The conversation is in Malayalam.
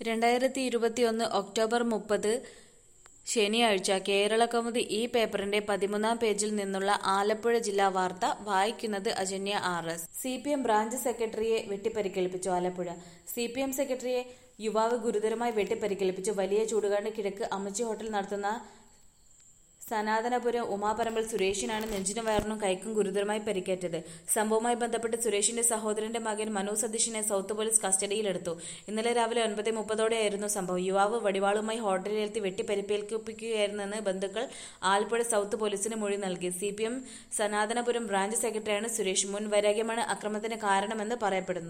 രണ്ടായിരത്തി ഇരുപത്തിയൊന്ന് ഒക്ടോബർ മുപ്പത് ശനിയാഴ്ച കേരളകൗമുദി ഈ പേപ്പറിന്റെ പതിമൂന്നാം പേജിൽ നിന്നുള്ള ആലപ്പുഴ ജില്ലാ വാർത്ത വായിക്കുന്നത് Ajanya R S C P M branch സെക്രട്ടറിയെ വെട്ടിപ്പരിക്കേൽപ്പിച്ചു ആലപ്പുഴ സി പി എം സെക്രട്ടറിയെ യുവാവ് ഗുരുതരമായി വെട്ടിപ്പരിക്കേൽപ്പിച്ചു വലിയ ചൂടുകാണ്ട് കിഴക്ക് അമ്മച്ചി ഹോട്ടൽ നടത്തുന്ന സനാതനപുരം ഉമാപറമ്പിൽ സുരേഷിനാണ് നെഞ്ചിനും വയറിനും കൈക്കും ഗുരുതരമായി പരിക്കേറ്റത് സംഭവവുമായി ബന്ധപ്പെട്ട് സുരേഷിന്റെ സഹോദരന്റെ മകൻ മനു സതീഷിനെ സൗത്ത് പോലീസ് കസ്റ്റഡിയിലെടുത്തു ഇന്നലെ രാവിലെ ഒൻപത് മുപ്പതോടെയായിരുന്നു സംഭവം യുവാവ് വടിവാളുമായി ഹോട്ടലിലെത്തി വെട്ടിപ്പരിപ്പേൽപ്പിക്കുകയായിരുന്നെന്ന് ബന്ധുക്കൾ ആലപ്പുഴ സൗത്ത് പോലീസിന് മൊഴി നൽകി C P M Sanathanapuram branch സെക്രട്ടറിയാണ് സുരേഷ് മുൻ വൈരാഗ്യമാണ് അക്രമത്തിന് കാരണമെന്ന് പറയപ്പെടുന്നു